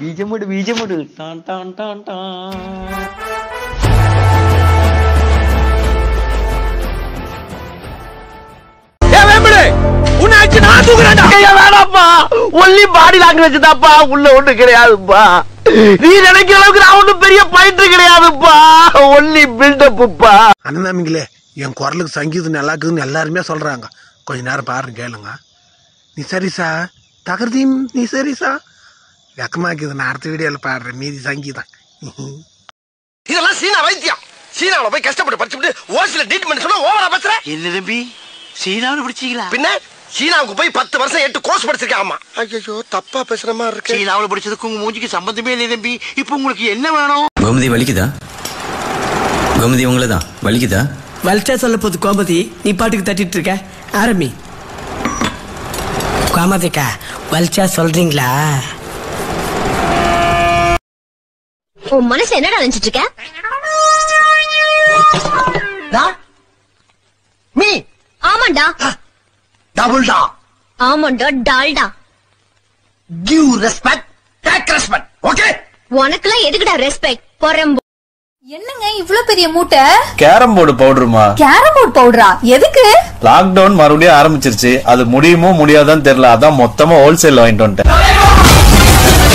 ബീജമിട് ബീജമിട് ടാൻ ടാൻ ടാൻ ടാൻ வேணாப்பா ஒன்லி பாடி லாங்குவேஜ் தான்ப்பா உள்ள ஒண்ணு கிடையாதுப்பா நீ நினைக்கிற அளவுக்கு நான் ஒண்ணும் பெரிய பயிற்று கிடையாதுப்பா ஒன்லி பில்டப்புப்பா அண்ணனாமிங்களே என் குரலுக்கு சங்கீதம் நல்லா இருக்குதுன்னு எல்லாருமே சொல்றாங்க கொஞ்ச நேரம் பாருங்க கேளுங்க நீ சரிசா தகர்தீம் நீ சரிசா வெக்கமாக்குது நான் அடுத்த வீடியோல பாடுறேன் மீதி சங்கீதம் இதெல்லாம் சீனா வைத்தியம் சீனாவுல போய் கஷ்டப்பட்டு படிச்சுட்டு ஓசில ட்ரீட்மெண்ட் சொன்னா ஓவரா பேசுற என்ன தம்பி சீனாவில் பிடிச்சிங்களா பின்ன சீனாவுக்கு போய் பத்து வருஷம் எட்டு கோர்ஸ் படிச்சிருக்கேன் ஆமா ஐயோ தப்பா பேசுற மாதிரி இருக்கு சீனாவில் படிச்சதுக்கு உங்க மூஞ்சிக்கு சம்பந்தமே இல்லை தம்பி இப்போ உங்களுக்கு என்ன வேணும் கோமதி வலிக்குதா கோமதி உங்களை தான் வலிக்குதா வலிச்சா சொல்ல போது கோமதி நீ பாட்டுக்கு தட்டிட்டு இருக்க ஆரம்பி கோமதிக்கா வலிச்சா சொல்றீங்களா உன் மனசு என்னடா நினைச்சிட்டு இருக்க மீ ஆமாண்டா டபுள் டா ஆமாண்டா Dalda give respect take respect okay உனக்கெல்லாம் எதுக்குடா ரெஸ்பெக்ட் பொறம்பு என்னங்க இவ்ளோ பெரிய மூட்டை கேரம் போர்டு பவுடருமா கேரம் போர்ட் பவுடரா எதுக்கு லாக்டவுன் மறுபடியும் ஆரம்பிச்சிருச்சு அது முடியுமோ முடியாதான்னு தெரியல அதான் மொத்தமா ஹோல்சேல் வாங்கிட்டு வந்துட்டேன்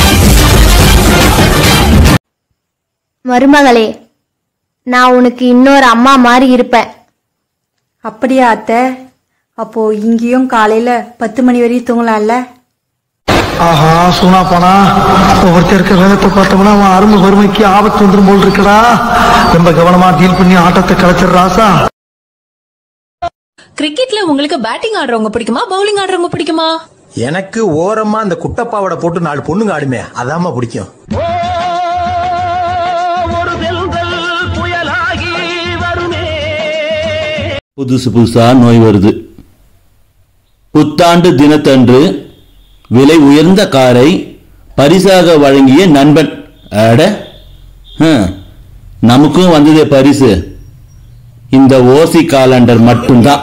மருமகளே நான் உனக்கு இன்னொரு அம்மா மாதிரி இருப்பேன் அப்படியா அத்தை அப்போ இங்கேயும் காலையில பத்து மணி வரையும் தூங்கலாம்ல ஆஹா சூனா போனா ஒவ்வொருத்தர் இருக்க வேகத்தை பார்த்தோம்னா அவன் அரும்பு வறுமைக்கு ஆபத்து வந்துடும் போல் இருக்கடா ரொம்ப கவனமா டீல் பண்ணி ஆட்டத்தை கலைச்சிடுறாசா கிரிக்கெட்ல உங்களுக்கு பேட்டிங் ஆடுறவங்க பிடிக்குமா பவுலிங் ஆடுறவங்க பிடிக்குமா எனக்கு ஓரமா அந்த குட்டப்பாவோட போட்டு நாலு பொண்ணுங்க ஆடுமே அதாம்மா பிடிக்கும் புதுசு புதுசா நோய் வருது புத்தாண்டு தினத்தன்று விலை உயர்ந்த காரை பரிசாக வழங்கிய நண்பன் அட ஹம், நமக்கும் வந்ததே பரிசு இந்த ஓசி காலண்டர் மட்டும்தான்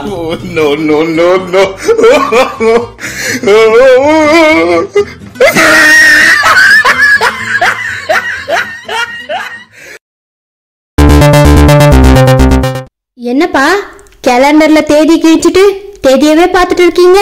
என்னப்பா கேலண்டர்ல தேதி கிழிச்சிட்டு தேதியவே பார்த்துட்டு இருக்கீங்க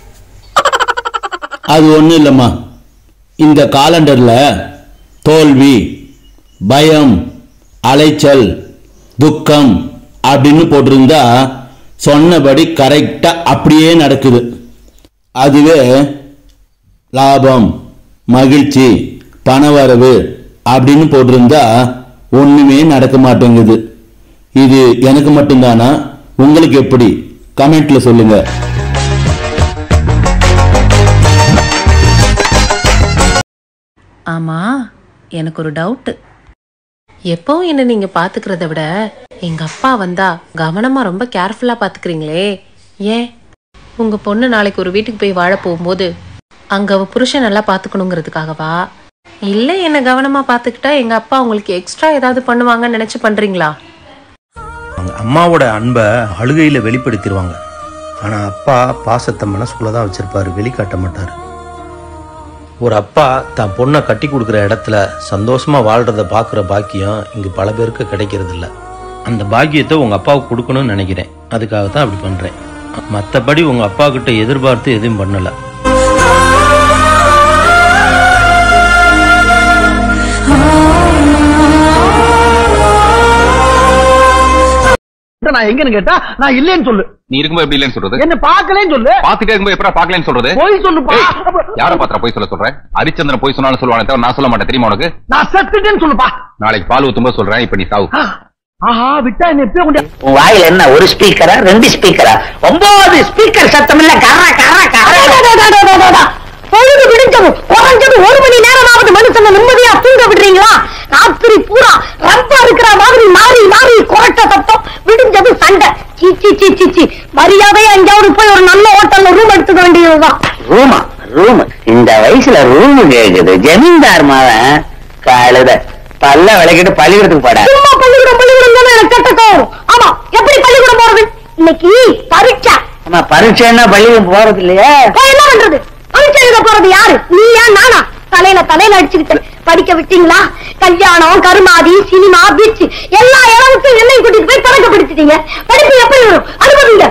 அது ஒன்றும் இல்லைம்மா இந்த காலண்டர்ல தோல்வி பயம் அலைச்சல் துக்கம் அப்படின்னு போட்டிருந்தா சொன்னபடி கரெக்டா அப்படியே நடக்குது அதுவே லாபம் மகிழ்ச்சி பணவரவு அப்படின்னு போட்டிருந்தா ஒண்ணுமே நடக்க மாட்டேங்குது இது எனக்கு மட்டும்தானா உங்களுக்கு எப்படி கமெண்ட்ல சொல்லுங்க ஆமா எனக்கு ஒரு டவுட் எப்பவும் என்ன நீங்க பாத்துக்கிறத விட எங்க அப்பா வந்தா கவனமா ரொம்ப கேர்ஃபுல்லா பாத்துக்கிறீங்களே ஏன் உங்க பொண்ணு நாளைக்கு ஒரு வீட்டுக்கு போய் வாழ போகும்போது அங்க அவ புருஷன் நல்லா பாத்துக்கணுங்கிறதுக்காகவா இல்ல என்ன கவனமா பாத்துக்கிட்டா எங்க அப்பா உங்களுக்கு எக்ஸ்ட்ரா ஏதாவது பண்ணுவாங்கன்னு நினைச்சு பண்றீங்களா அவங்க அம்மாவோட அன்பை அழுகையில வெளிப்படுத்திடுவாங்க ஆனா அப்பா பாசத்தை மனசுக்குள்ள தான் வச்சிருப்பாரு வெளிக்காட்ட மாட்டாரு ஒரு அப்பா தான் பொண்ணை கட்டி கொடுக்குற இடத்துல சந்தோஷமா வாழ்றத பாக்குற பாக்கியம் இங்க பல பேருக்கு கிடைக்கிறது இல்ல அந்த பாக்கியத்தை உங்க அப்பாவுக்கு கொடுக்கணும்னு நினைக்கிறேன் அதுக்காக தான் அப்படி பண்றேன் மத்தபடி உங்க அப்பா கிட்ட எதிர்பார்த்து எதுவும் பண்ணல நான் எங்கன்னு கேட்டா நான் இல்லைன்னு சொல்லு நீ இருக்கும்போது எப்படி இல்லைன்னு சொல்றது என்ன பாக்கலன்னு சொல்லு பாத்துட்டே இருக்கும்போது எப்படா பாக்கலன்னு சொல்றது போய் சொல்லுப்பா ஏய், யார பாத்திர போய் சொல்ல சொல்றேன் ஹரிச்சந்திரன் போய் சொன்னாலும் சொல்லுவானே தவிர நான் சொல்ல மாட்டேன் தெரியுமா உனக்கு நான் செத்துட்டேன்னு சொல்லுப்பா நாளைக்கு பால் ஊத்தும்போது சொல்றேன் இப்ப நீ சாவு ஆஹா விட்டா என்ன எப்படியோ கொண்டு உன் வாயில என்ன ஒரு ஸ்பீக்கரா ரெண்டு ஸ்பீக்கரா ஒன்பது ஸ்பீக்கர் சத்தம் இல்ல கர கர கர பொழுது விடிஞ்சது குறைஞ்சது ஒரு மணி நேரமாவது மனுஷனை நிம்மதியா தூங்க விடுறீங்களா ராத்திரி பூரா ரப்பா இருக்கிற மாதிரி மாறி மாறி குரட்ட சத்தம் விடிஞ்சது சண்டை சீ சீ சீ சீ சீ மரியாதையா எங்கேயாவது போய் ஒரு நல்ல ஹோட்டல்ல ரூம் எடுத்துக்க வேண்டியதுதான் ரூமா ரூம் இந்த வயசுல ரூம் கேக்குது ஜமீன்தார் மாவன் கழுத பல்ல விளக்கிட்டு பள்ளிக்கூடத்துக்கு போட சும்மா பள்ளிக்கூடம் பள்ளிக்கூடம் தானே எனக்கு கட்ட கோவம் ஆமா எப்படி பள்ளிக்கூடம் போறது இன்னைக்கு பரீட்சை ஆமா பரீட்சைன்னா பள்ளிக்கூடம் போறது இல்லையா போய் என்ன பண்றது பரீட்சை எழுத போறது யாரு நீயா நானா தலையில தலையில அடிச்சுக்கிட்டு படிக்க விட்டீங்களா கல்யாணம் கருமாதி சினிமா பீச் எல்லா இடத்துக்கும் என்னையும் கூட்டிட்டு போய் பழக்கப்படுத்திட்டீங்க படிப்பு எப்படி வரும் அனுபவிங்க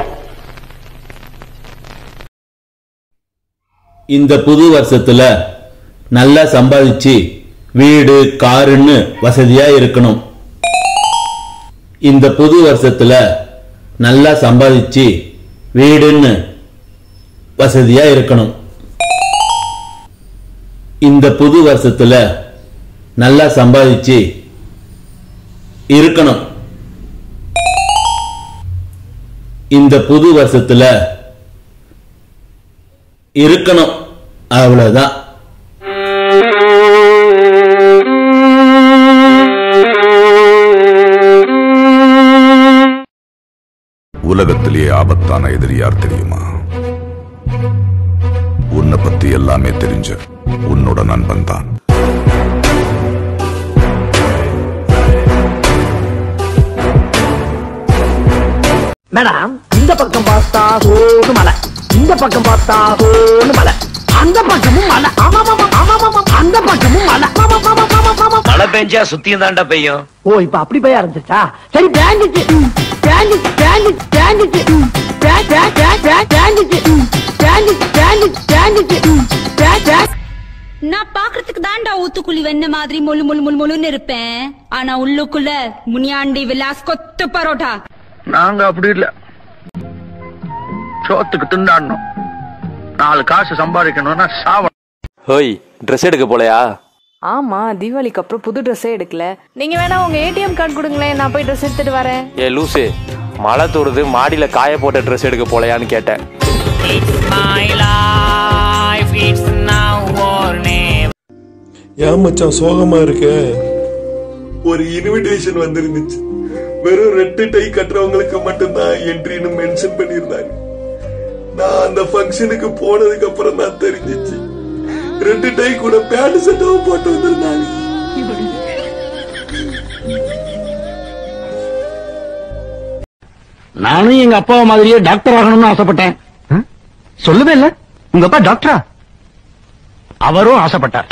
இந்த புது வருஷத்துல நல்லா சம்பாதிச்சு வீடு காருன்னு வசதியா இருக்கணும் இந்த புது வருஷத்துல நல்லா சம்பாதிச்சு வீடுன்னு வசதியா இருக்கணும் இந்த புது வருஷத்துல நல்லா சம்பாதிச்சு இருக்கணும் இந்த புது வருஷத்துல இருக்கணும் அவ்வளவுதான் உலகத்திலேயே ஆபத்தான எதிரி யார் தெரியுமா உன்னை பத்தி எல்லாமே தெரிஞ்ச உன்னோட நண்பன் தான் மேடம் இந்த பக்கம் பார்த்தா சோனு மலை இந்த பக்கம் பார்த்தா சோனு மலை அந்த பக்கமும் மலை ஆமா ஆமா ஆமா ஆமா அந்த பக்கமும் மலை ஆமா ஆமா ஆமா ஆமா மழை பெஞ்சா சுத்தியும் தாண்டா பெய்யும் ஓ இப்ப அப்படி போய் ஆரம்பிச்சிருச்சா சரி பேஞ்சிச்சு பேஞ்சிச்சு பேஞ்சிச்சு பேஞ்சிச்சு பேஞ்சிச்சு பேஞ்சிச்சு பேஞ்சிச்சு பேஞ்சிச்சு நான் பாக்குறதுக்கு தாண்டா ஊத்துக்குழி வெண்ண மாதிரி மொழு மொழு மொழு மொழுன்னு இருப்பேன் ஆனா உள்ளுக்குள்ள முனியாண்டி விலாஸ் கொத்து பரோட்டா நாங்க அப்படி இல்ல சோத்துக்கு திண்டாடணும் நாலு காசு சம்பாதிக்கணும்னா சாவ ஹோய் ட்ரெஸ் எடுக்க போலையா ஆமா தீபாவளிக்கு அப்புறம் புது ட்ரெஸ்ஸே எடுக்கல நீங்க வேணா உங்க ஏடிஎம் கார்டு கொடுங்களேன் நான் போய் ட்ரெஸ் எடுத்துட்டு வரேன் ஏ லூசு மழை தூருது மாடியில காய போட்ட ட்ரெஸ் எடுக்க போலையான்னு கேட்டேன் ஏன் மச்சான் சோகமா இருக்க ஒரு இன்விடேஷன் வந்திருந்துச்சு வெறும் ரெட்டு டை கட்டுறவங்களுக்கு மட்டும்தான் என்ட்ரின்னு மென்ஷன் பண்ணியிருந்தாங்க நான் அந்த ஃபங்க்ஷனுக்கு போனதுக்கு அப்புறம் தான் தெரிஞ்சிச்சு ரெண்டு டை கூட பேண்ட் செட்டாவும் போட்டு வந்திருந்தாங்க நானும் எங்க அப்பா மாதிரியே டாக்டர் ஆகணும்னு ஆசைப்பட்டேன் சொல்லவே இல்ல உங்க அப்பா டாக்டரா அவரும் ஆசைப்பட்டார்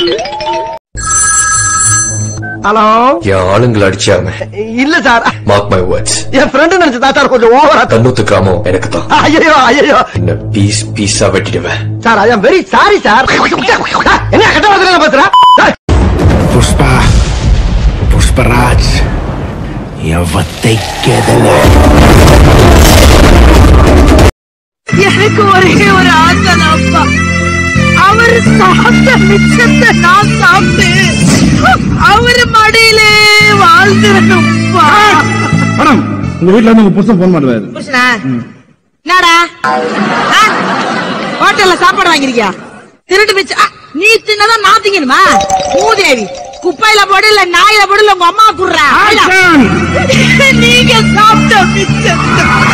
ஹலோ என் ஆளுங்களை அடிச்சாங்க இல்ல சார் மார்க் மை வேர்ட்ஸ் என் ஃப்ரெண்டு நினைச்சதா சார் கொஞ்சம் ஓவரா கண்ணூத்து கிராமம் எனக்கு தான் ஐயோ ஐயோ என்ன பீஸ் பீஸா வெட்டிடுவேன் sir I very sorry sir என்ன கட்ட வாசல பேசுற புஷ்பா புஷ்பராஜ் எவத்தை கெதல எனக்கு ஒரே ஒரு ஆசை அப்பா அவர் சாப்பிட்ட மிச்சத்தை நான் சாப்பிட்டு அவர் மடியிலே வாழ்ந்துடணும்ப்பா மேடம் உங்க வீட்ல இருந்து உங்க புருஷன் போன் பண்ணுவாரு புருஷனா என்னடா ஆ? ஹோட்டல்ல சாப்பாடு வாங்கிருக்கியா திருட்டு பிச்சு ஆ, நீ தின்னதான் நான் திங்கணுமா மூதேவி குப்பையில போடு இல்ல நாயில போடு இல்ல உங்க அம்மா குடுறா நீங்க சாப்பிட்ட மிச்சத்தை